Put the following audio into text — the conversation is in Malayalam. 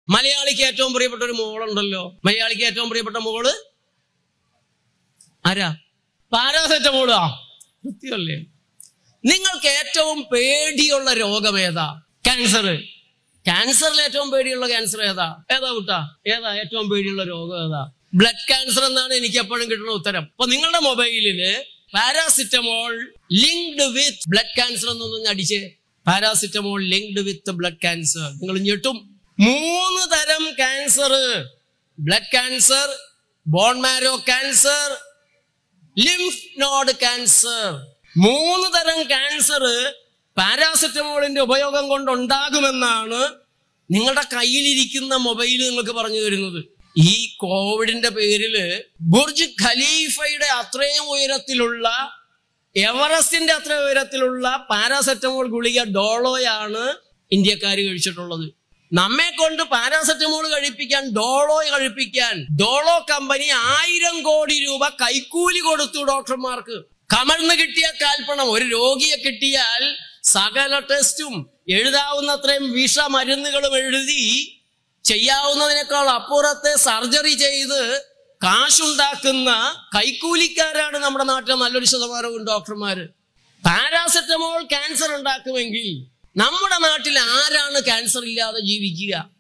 മലയാളിക്ക് ഏറ്റവും പ്രിയപ്പെട്ട ഒരു മോളുണ്ടല്ലോ മലയാളിക്ക് ഏറ്റവും പ്രിയപ്പെട്ട മോള് ആരാ പാരാസെറ്റമോളാ കൃത്യമല്ലേ നിങ്ങൾക്ക് ഏറ്റവും പേടിയുള്ള രോഗം ഏതാ ക്യാൻസർ ക്യാൻസറിൽ ഏറ്റവും പേടിയുള്ള ക്യാൻസർ ഏതാ ഏതാ കുട്ടാ ഏതാ ഏറ്റവും പേടിയുള്ള രോഗം ഏതാ ബ്ലഡ് ക്യാൻസർ എന്നാണ് എനിക്ക് എപ്പോഴും കിട്ടുന്ന ഉത്തരം അപ്പൊ നിങ്ങളുടെ മൊബൈലില് paracetamol linked with blood cancer എന്നൊന്ന് അടിച്ച് paracetamol linked with blood cancer നിങ്ങൾ ഞെട്ടും മൂന്ന് തരം cancer blood cancer bone marrow cancer lymph node cancer മൂന്ന് തരം ക്യാൻസർ പാരാസെറ്റമോളിന്റെ ഉപയോഗം കൊണ്ട് ഉണ്ടാകുമെന്നാണ് നിങ്ങളുടെ കയ്യിലിരിക്കുന്ന മൊബൈൽ നിങ്ങൾക്ക് പറഞ്ഞു തരുന്നത് ഈ കോവിഡിന്റെ പേരില് ബുർജ് ഖലീഫയുടെ അത്രയും ഉയരത്തിലുള്ള എവറസ്റ്റിന്റെ അത്ര ഉയരത്തിലുള്ള പാരാസെറ്റമോൾ ഗുളിക ഡോളോയാണ് ഇന്ത്യക്കാർ കഴിച്ചിട്ടുള്ളത് നമ്മെ കൊണ്ട് പാരാസെറ്റമോൾ കഴിപ്പിക്കാൻ ഡോളോ കഴിപ്പിക്കാൻ ഡോളോ കമ്പനി ആയിരം കോടി രൂപ കൈക്കൂലി കൊടുത്തു ഡോക്ടർമാർക്ക് കമഴ്ന്ന് കിട്ടിയ കാൽപ്പണം ഒരു രോഗിയെ കിട്ടിയാൽ സകല ടെസ്റ്റും എഴുതാവുന്നത്രയും വിഷമരുന്നുകളും എഴുതി ചെയ്യാവുന്നതിനേക്കാൾ അപ്പുറത്തെ സർജറി ചെയ്ത് കാശുണ്ടാക്കുന്ന കൈക്കൂലിക്കാരാണ് നമ്മുടെ നാട്ടിലെ നല്ലൊരു ശതമാനവും ഡോക്ടർമാര് പാരാസെറ്റമോൾ ക്യാൻസർ ഉണ്ടാക്കുമെങ്കിൽ നമ്മുടെ നാട്ടിൽ ആരാണ് ക്യാൻസർ ഇല്ലാതെ ജീവിക്കുക